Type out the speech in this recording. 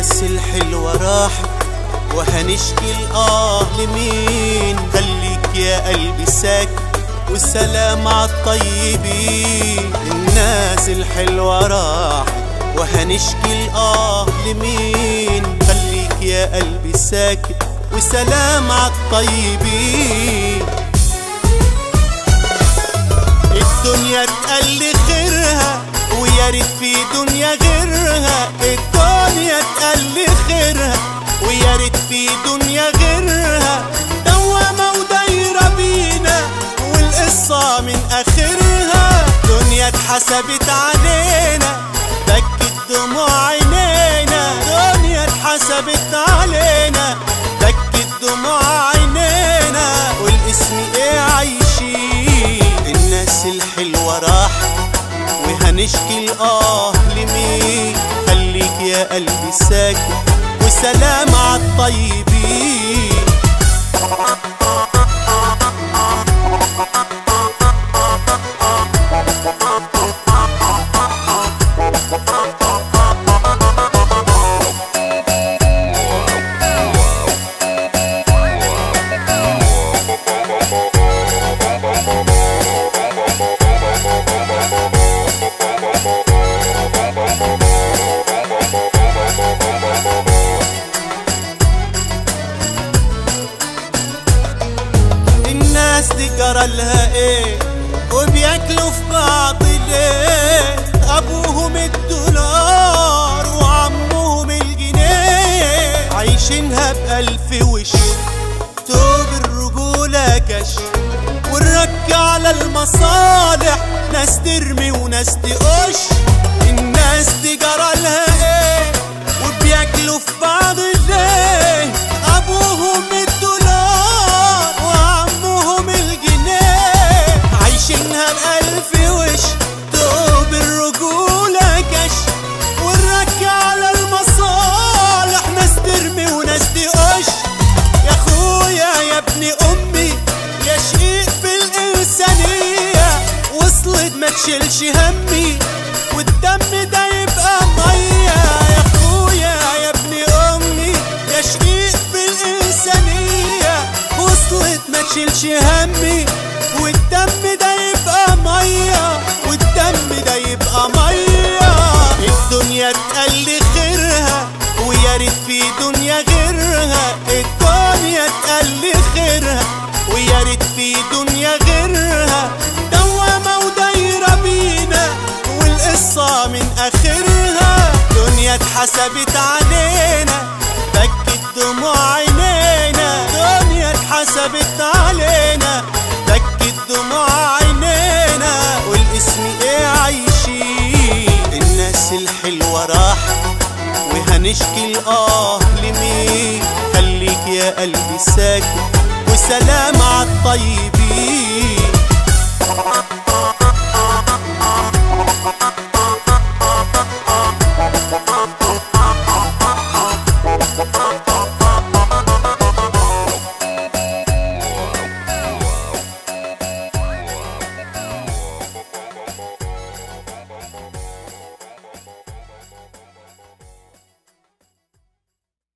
الناس الحلوة راحت وهنشكي الآه لمين خليك يا قلبي ساكت والسلام عالطيبين الناس الحلوة راحت وهنشكي الآه لمين خليك يا قلبي ساكت وسلام عالطيبين الدنيا تقل خيرها ويا ريت في دنيا غيرها الدنيا تقل خيرها ويا ريت في دنيا غيرها دوامة ودايرة بينا والقصة من آخرها دنيا اتحسبت علينا بكت دموع عينينا دنيا اتحسبت علينا بكت دموع عينينا والاسم ايه عايشين الناس الحلوة راحت وهنشكي الآه لمين خليك يا قلبي ساكت وسلام عالطيبين الناس دي جرى لها ايه وبياكلوا في بعض ليه ابوهم الدولار وعمهم الجنيه عايشينها بألف وش توب الرجولة كش والرك على المصالح ناس ترمي وناس تقش الناس دي جرى لها ايه وبياكلوا في بعض ليه ابوهم الدولار وعمهم الجنيه عايشينها بألف وش توب الرجولة كش والرك على المصالح ناس ترمي وناس تقش يا اخويا يا ابن امي يا شقيق في الانسانية وصلت ما تشيلش همي والدم ده يبقى مية يا اخويا يا ابن امي يا شقيق في الانسانية وصلت ما تشيلش همي والدم ده يبقى مية والدم ده يبقى مية الدنيا تقل خيرها ويا ريت في دنيا غيرها الدنيا تقل خيرها ويا ريت في دنيا غيرها دوامة ودايرة بينا والقصة من آخرها دنيا اتحسبت علينا بكت دموع عينينا دنيا اتحسبت علينا بكت دموع عينينا والاسم ايه عايشين الناس الحلوة راحت وهنشكي الآه لمين خليك يا قلبي ساكت وسلام عالطيبين